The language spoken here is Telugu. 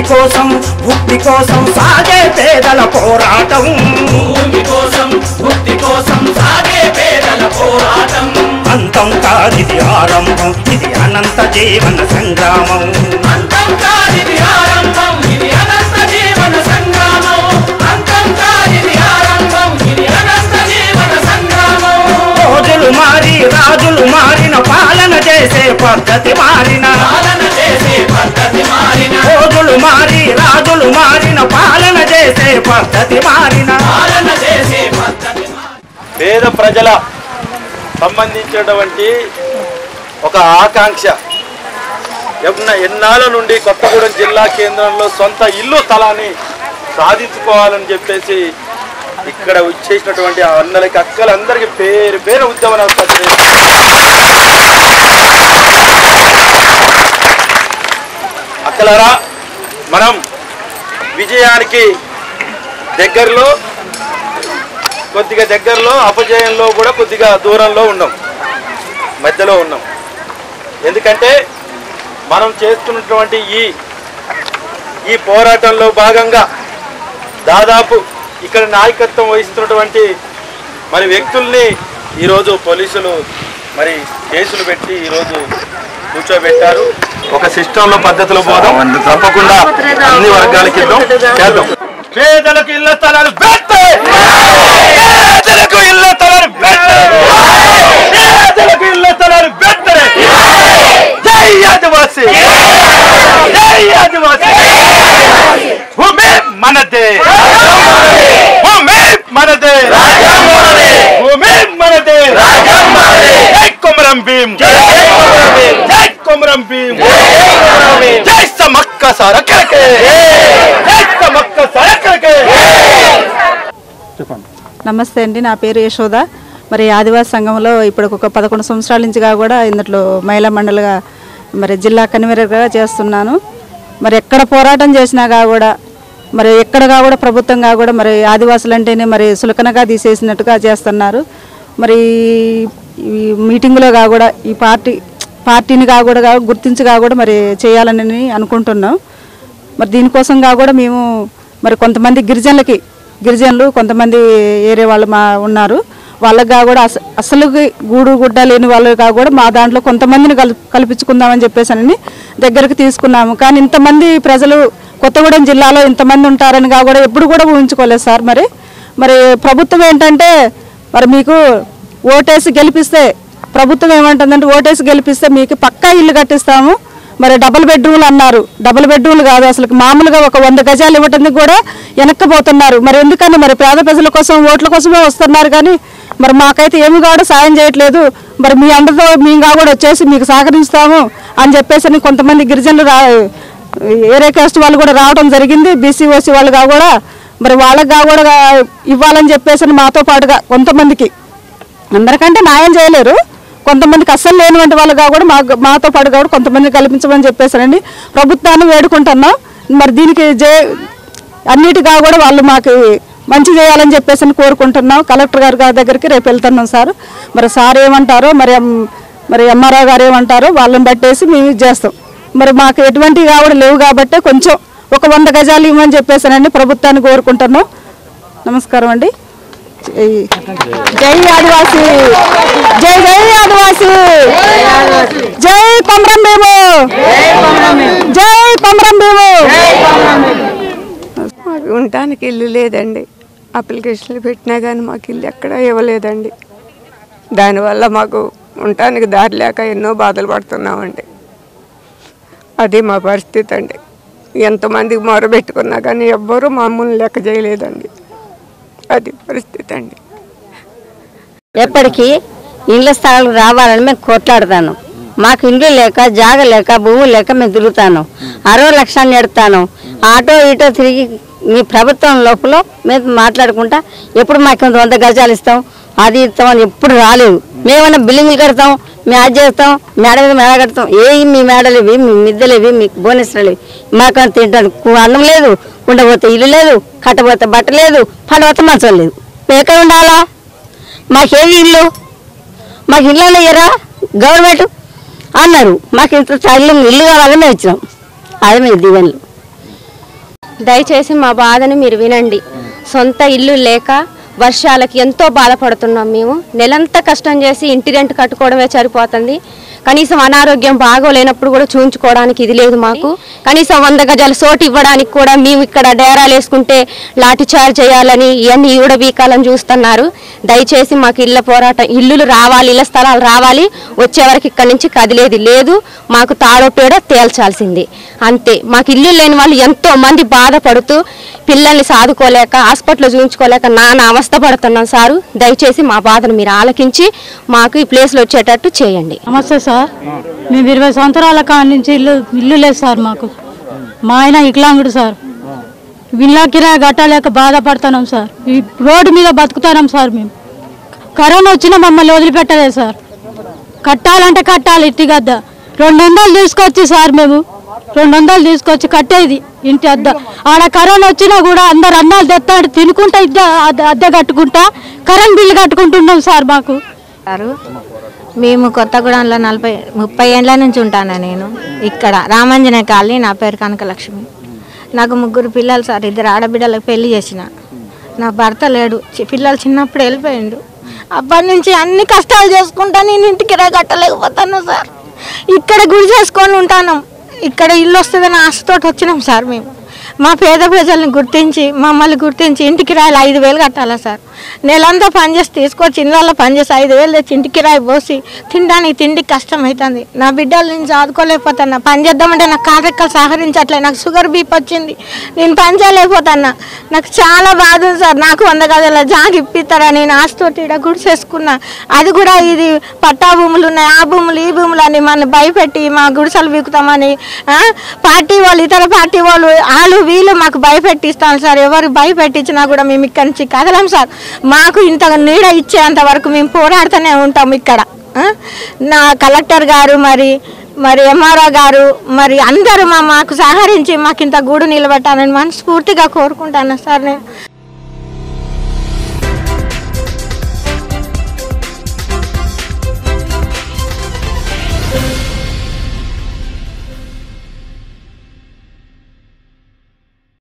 కోసం భుక్తి కోసం సాగే పేదల పోరాటం భూమి కోసం ముక్తి కోసం సాగే పేదల పోరాటం అంతం కాదిది ఆరంభం ఇది అనంత జీవన సంగ్రామం అంతం కాదిది ఆరంభం ఇది అనంత జీవన సంగ్రామం అంతం కాదిది ఆరంభం ఇది అనంత జీవన సంగ్రామం రోజులు మారి రాజులు మారిన పాలన చేసే పద్ధతి మారిన పాలన చేసే పద్ధతి మారిన రోజులు మారి రాజులు మారిన పాలన చేసే పద్ధతి మారిన పాలన చేసే పద్ధతి మారిన పేద ప్రజల సంబంధించినటువంటి ఒక ఆకాంక్ష ఎన్న ఎన్నాళ్ళ నుండి కొత్తగూడెం జిల్లా కేంద్రంలో సొంత ఇల్లు స్థలాన్ని సాధించుకోవాలని చెప్పేసి ఇక్కడ వచ్చేసినటువంటి ఆ అన్నలకి అక్కలందరికీ పేరు పేరు ఉద్యమ అక్కలరా మనం విజయానికి దగ్గరలో కొద్దిగా దగ్గరలో అపజయంలో కూడా కొద్దిగా దూరంలో ఉన్నాం మధ్యలో ఉన్నాం ఎందుకంటే మనం చేస్తున్నటువంటి ఈ ఈ పోరాటంలో భాగంగా దాదాపు ఇక్కడ నాయకత్వం వహిస్తున్నటువంటి మరి వ్యక్తుల్ని ఈరోజు పోలీసులు మరి కేసులు పెట్టి ఈరోజు కూర్చోబెట్టారు ఒక సిస్టంలో పద్ధతిలో పోదాం తప్పకుండా అన్ని వర్గాలకి ఇద్దాం చేద్దాం పేదలకు ఇళ్ల స్థలాలు పెట్టే పేదలకు ఇళ్ల స్థలాలు పెట్టే పేదలకు ఇళ్ల స్థలాలు పెట్టే జై ఆదివాసి జై ఆదివాసి భూమి మనదే భూమి మనదే భూమి మనదే జై కొమరం భీం జై కొమరం భీం జై సమక్క సరకరకే జై సమక్క సరకరకే నమస్తే అండి నా పేరు యశోద మరి ఆదివాసీ సంఘంలో ఇప్పుడు ఒక పదకొండు సంవత్సరాల నుంచిగా కూడా ఇందులో మహిళా మండలిగా మరి జిల్లా కన్వీనర్గా చేస్తున్నాను మరి ఎక్కడ పోరాటం చేసినాగా కూడా మరి ఎక్కడగా కూడా ప్రభుత్వంగా కూడా మరి ఆదివాసులు అంటేనే మరి సులకనగా తీసేసినట్టుగా చేస్తున్నారు మరి ఈ మీటింగ్లో కూడా ఈ పార్టీ పార్టీని కూడా గుర్తించగా కూడా మరి చేయాలని అనుకుంటున్నాం మరి దీనికోసంగా కూడా మేము మరి కొంతమంది గిరిజనులకి గిరిజనులు కొంతమంది ఏరే వాళ్ళు మా ఉన్నారు వాళ్ళగా కూడా అస అసలు గూడు గుడ్డ లేని వాళ్ళగా కూడా మా దాంట్లో కొంతమందిని కల్ కల్పించుకుందామని చెప్పేసి దగ్గరకు తీసుకున్నాము కానీ ఇంతమంది ప్రజలు కొత్తగూడెం జిల్లాలో ఇంతమంది ఉంటారని కూడా ఎప్పుడు కూడా ఊహించుకోలేదు సార్ మరి మరి ప్రభుత్వం ఏంటంటే మరి మీకు ఓటేసి గెలిపిస్తే ప్రభుత్వం ఏమంటుందంటే ఓటేసి గెలిపిస్తే మీకు పక్కా ఇల్లు కట్టిస్తాము మరి డబుల్ బెడ్రూమ్లు అన్నారు డబుల్ బెడ్రూమ్లు కాదు అసలు మామూలుగా ఒక వంద గజాలు ఇవ్వటానికి కూడా వెనక్కిపోతున్నారు మరి ఎందుకని మరి పేద ప్రజల కోసం ఓట్ల కోసమే వస్తున్నారు కానీ మరి మాకైతే ఏమి కూడా సాయం చేయట్లేదు మరి మీ అందరితో మేము కూడా వచ్చేసి మీకు సహకరిస్తాము అని చెప్పేసి అని కొంతమంది గిరిజనులు రా ఏరే కాస్ట్ వాళ్ళు కూడా రావడం జరిగింది బీసీ ఓసీ వాళ్ళుగా కూడా మరి వాళ్ళకి కూడా ఇవ్వాలని చెప్పేసి అని మాతో పాటుగా కొంతమందికి అందరికంటే న్యాయం చేయలేరు కొంతమందికి అస్సలు లేనివంటి వాళ్ళుగా కూడా మా మాతో పాటు కూడా కొంతమంది కల్పించమని చెప్పేసారండి ప్రభుత్వాన్ని వేడుకుంటున్నాం మరి దీనికి జే అన్నిటిగా కూడా వాళ్ళు మాకు మంచి చేయాలని చెప్పేసి అని కోరుకుంటున్నాం కలెక్టర్ గారి గారి దగ్గరికి రేపు వెళ్తున్నాం సార్ మరి సార్ ఏమంటారో మరి ఎం- మరి ఎంఆర్ఓ గారు ఏమంటారో వాళ్ళని బట్టేసి మేము ఇది చేస్తాం మరి మాకు ఎటువంటివి కూడా లేవు కాబట్టి కొంచెం ఒక వంద గజాలు ఇవ్వమని చెప్పేసానండి ప్రభుత్వాన్ని కోరుకుంటున్నాం నమస్కారం అండి జై జై ఆదివాసి జై జై ఆదివాసి జై కొమరం భీము జై కొమరం భీము మాకు ఉండటానికి ఇల్లు లేదండి అప్లికేషన్లు పెట్టినా కానీ మాకు ఇల్లు ఎక్కడ ఇవ్వలేదండి దానివల్ల మాకు ఉండటానికి దారి లేక ఎన్నో బాధలు పడుతున్నామండి అది మా పరిస్థితి అండి ఎంతమందికి మొరబెట్టుకున్నా కానీ ఎవ్వరూ మమ్మల్ని లెక్క చేయలేదండి అది పరిస్థితి అండి ఎప్పటికీ ఇండ్ల స్థలాలకు రావాలని మేము కొట్లాడతాను మాకు ఇండ్లు లేక జాగ లేక భూమి లేక మేము తిరుగుతాను అరవై లక్షలు నెడతాను ఆటో ఇటో తిరిగి మీ ప్రభుత్వం లోపల మేము మాట్లాడుకుంటా ఎప్పుడు మాకు ఇంత వంద గజాలు ఇస్తాం అది ఇస్తాం అని ఎప్పుడు రాలేదు మేమన్నా బిల్డింగ్లు కడతాం మేము అది చేస్తాం మేడ మీద మేడ కడతాం ఏ మీ మేడలు ఇవి మీ మిద్దెలు ఇవి మీ బోనెస్లు ఇవి మాకు అంత తింటాను అన్నం లేదు ఉండబోతే ఇల్లు లేదు కట్టబోతే బట్ట లేదు పండబోతే మంచం లేదు ఎక్కడ ఉండాలా మాకేమి ఇల్లు మాకు ఇల్లు అయ్యారా గవర్నమెంట్ అన్నారు మాకు ఇంత ఇల్లు ఇల్లు కావాలని మేము ఇచ్చినాం అది మీ దీవెనలు దయచేసి మా బాధను మీరు వినండి సొంత ఇల్లు లేక వర్షాలకి ఎంతో బాధపడుతున్నాం మేము నెలంతా కష్టం చేసి ఇంటి రెంట్ కట్టుకోవడమే సరిపోతుంది కనీసం అనారోగ్యం బాగోలేనప్పుడు కూడా చూయించుకోవడానికి ఇది లేదు మాకు కనీసం వంద గజాల సోటు ఇవ్వడానికి కూడా మేము ఇక్కడ డేరాలు వేసుకుంటే లాఠీ చార్జ్ చేయాలని ఇవన్నీ ఈవిడబీకాలని చూస్తున్నారు దయచేసి మాకు ఇళ్ళ పోరాటం ఇల్లులు రావాలి ఇళ్ళ స్థలాలు రావాలి వచ్చే వరకు ఇక్కడి నుంచి కదిలేది లేదు మాకు తాడో పేడో తేల్చాల్సింది అంతే మాకు ఇల్లు లేని వాళ్ళు ఎంతో మంది బాధపడుతూ పిల్లల్ని సాదుకోలేక హాస్పిటల్లో చూపించుకోలేక నానా అవస్థ పడుతున్నాం సారు దయచేసి మా బాధను మీరు ఆలకించి మాకు ఈ ప్లేస్లో వచ్చేటట్టు చేయండి నమస్తే సార్ మేము ఇరవై సంవత్సరాల కాడి నుంచి ఇల్లు ఇల్లు లేదు సార్ మాకు మా ఆయన వికలాంగుడు సార్ ఇళ్ళ కిరాయి కట్టలేక బాధపడుతున్నాం సార్ ఈ రోడ్డు మీద బతుకుతున్నాం సార్ మేము కరోనా వచ్చినా మమ్మల్ని వదిలిపెట్టలేదు సార్ కట్టాలంటే కట్టాలి ఇంటి గద్ద రెండు వందలు తీసుకొచ్చి సార్ మేము రెండు వందలు తీసుకొచ్చి కట్టేది ఇంటి అద్ద ఆడ కరోనా వచ్చినా కూడా అందరు అన్నాలు తెస్తాడు తినుకుంటా ఇద్ద అద్దె- అద్దె కట్టుకుంటా కరెంట్ బిల్లు కట్టుకుంటున్నాం సార్ మాకు గారు మేము కొత్తగూడెంలో నలభై ముప్పై ఏళ్ళ నుంచి ఉంటాను నేను ఇక్కడ రామాంజనేయ కాలనీ నా పేరు కనకలక్ష్మి నాకు ముగ్గురు పిల్లలు సార్ ఇద్దరు ఆడబిడ్డలకు పెళ్లి చేసిన నా భర్త లేడు చి- పిల్లలు చిన్నప్పుడు వెళ్ళిపోయిండు అప్పటి నుంచి అన్ని కష్టాలు చేసుకుంటా నేను ఇంటికి రా కట్టలేకపోతాను సార్ ఇక్కడ గుడి చేసుకొని ఉంటాను ఇక్కడ ఇల్లు వస్తుందని ఆశతోటి వచ్చినాం సార్ మేము మా పేద ప్రజల్ని గుర్తించి మమ్మల్ని గుర్తించి ఇంటికి రాయాలి ఐదు వేలు కట్టాలా సార్ నెలంతా పనిచేసి తీసుకొచ్చి ఇళ్ళల్లో పనిచేసి ఐదు వేలు తెచ్చి ఇంటికి రాయి పోసి తినడానికి తిండి కష్టం అవుతుంది నా బిడ్డలు నేను చదువుకోలేకపోతున్నా పని చేద్దామంటే నాకు కారెక్కలు సహకరించట్లే నాకు షుగర్ బీప్ వచ్చింది నేను పని చేయలేకపోతున్నా నాకు చాలా బాధ ఉంది సార్ నాకు వంద గదుల జాగ్ ఇప్పిస్తారా నేను ఆశతోటి ఇక్కడ గుడిసేసుకున్నా అది కూడా ఇది పట్టా భూములు ఉన్నాయి ఆ భూములు ఈ భూములు అని మన భయపెట్టి మా గుడిసెలు వీకుతామని ఆ, పార్టీ వాళ్ళు ఇతర పార్టీ వాళ్ళు వాళ్ళు వీళ్ళు మాకు భయపెట్టిస్తాను సార్ ఎవరు భయపెట్టించినా కూడా మేము ఇక్కడి నుంచి కదలం సార్ మాకు ఇంత నీడ ఇచ్చేంత వరకు మేము పోరాడుతూనే ఉంటాం ఇక్కడ ఆ? నా కలెక్టర్ గారు మరి మరి ఎంఆర్ఓ గారు మరి అందరూ మా మాకు సహకరించి మాకు ఇంత గూడు నిలబెట్టాలని మనస్ఫూర్తిగా కోరుకుంటాను సార్ నేను